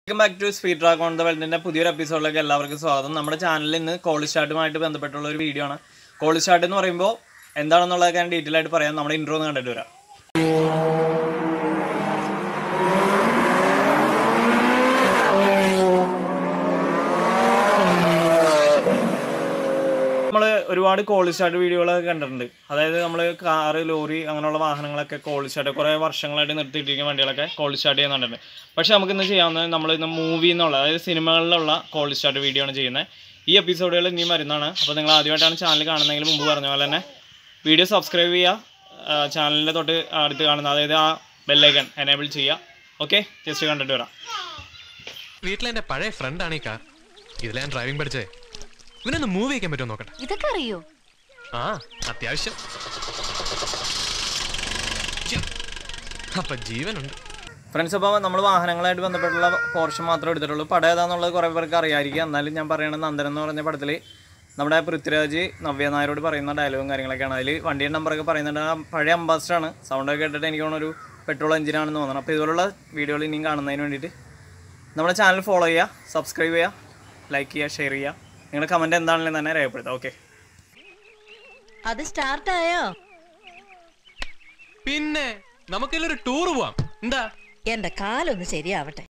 welcome back to speed track on the വേൾഡിന്റെ പുതിയൊരു എപ്പിസോഡിലേക്ക് എല്ലാവർക്കും സ്വാഗതം നമ്മുടെ ചാനലിൽ ഇന്ന് കോളേജ് സ്റ്റാർട്ടുമായിട്ട് ബന്ധപ്പെട്ടുള്ള ഒരു വീഡിയോ ആണ് കോളേജ് സ്റ്റാർട്ട് എന്ന് പറയുമ്പോൾ എന്താണെന്നുള്ളതൊക്കെ ഞാൻ ഡീറ്റെയിൽ ആയിട്ട് പറയാം നമ്മുടെ ഇൻട്രോ ഒന്ന് കണ്ടിട്ട് വരാം നമ്മൾ ഒരുപാട് കോളേജ് സ്റ്റാർട്ട് വീഡിയോകളൊക്കെ കണ്ടിട്ടുണ്ട് അതായത് നമ്മൾ കാറ് ലോറി അങ്ങനെയുള്ള വാഹനങ്ങളൊക്കെ കോളേജ് സ്റ്റാർട്ട് കുറേ വർഷങ്ങളായിട്ട് നിർത്തിയിട്ടിരിക്കുന്ന വണ്ടികളൊക്കെ കോളേജ് സ്റ്റാർട്ട് ചെയ്യുന്നുണ്ട് പക്ഷേ നമുക്ക് ഇന്ന് ചെയ്യാവുന്നത് നമ്മൾ ഇന്ന് മൂവി എന്നുള്ള അതായത് സിനിമകളിലുള്ള കോളേജ് സ്റ്റാർട്ട് വീഡിയോ ആണ് ചെയ്യുന്നത് ഈ എപ്പിസോഡുകൾ ഇനിയും വരുന്നതാണ് അപ്പോൾ നിങ്ങൾ ആദ്യമായിട്ടാണ് ചാനൽ കാണുന്നതെങ്കിൽ മുമ്പ് പറഞ്ഞ പോലെ തന്നെ വീഡിയോ സബ്സ്ക്രൈബ് ചെയ്യുക ചാനലിൻ്റെ തൊട്ട് അടുത്ത് കാണുന്ന അതായത് ആ ബെല്ലൈക്കൺ എനേബിൾ ചെയ്യുക ഓക്കെ ജസ്റ്റ് കണ്ടിട്ട് വരാം വീട്ടിലെന്റെ പഴയ ഫ്രണ്ടാണ് ഈ കാർ ഇതിലെ ഞാൻ ഡ്രൈവിംഗ് പഠിച്ചേ ഇവനൊന്ന് മൂവ് ചെയ്യാൻ പറ്റുമോ നോക്കട്ടെ ഇതൊക്കെ അറിയോ ആ അത്യാവശ്യം ഛെ, അപ്പൊ ജീവനുണ്ട് ഫ്രണ്ട്സ് അപ്പോൾ നമ്മൾ വാഹനങ്ങളായിട്ട് ബന്ധപ്പെട്ടുള്ള പോർഷൻ മാത്രമേ എടുത്തിട്ടുള്ളൂ പടം ഏതാണെന്നുള്ളത് കുറേ പേർക്ക് അറിയായിരിക്കും എന്നാലും ഞാൻ പറയണത് നന്ദൻ എന്ന് പറഞ്ഞ പടത്തിൽ നമ്മുടെ പൃഥ്വിരാജ് നവ്യ നായരോട് പറയുന്ന ഡയലോഗും കാര്യങ്ങളൊക്കെയാണ് അതിൽ വണ്ടിയുടെ നമ്പറൊക്കെ പറയുന്നുണ്ട് ആ പഴയ അംബാസിഡറാണ് സൗണ്ടൊക്കെ കേട്ടിട്ട് എനിക്ക് തോന്നുന്നു ഒരു പെട്രോൾ എഞ്ചിനാണെന്ന് തോന്നണം അപ്പോൾ ഇതുപോലുള്ള വീഡിയോകൾ ഇനിയും കാണുന്നതിന് വേണ്ടിയിട്ട് നമ്മുടെ ചാനൽ ഫോളോ ചെയ്യുക സബ്സ്ക്രൈബ് ചെയ്യുക ലൈക്ക് ചെയ്യുക ഷെയർ ചെയ്യുക നിങ്ങളുടെ കമൻറ്റ് എന്താണെങ്കിലും തന്നെ രേഖപ്പെടുത്താം ഓക്കെ അത് സ്റ്റാർട്ടായോ പിന്നെ നമുക്കില്ലൊരു ടൂർ പോവാം എന്താ എന്റെ കാലൊന്ന് ശരിയാവട്ടെ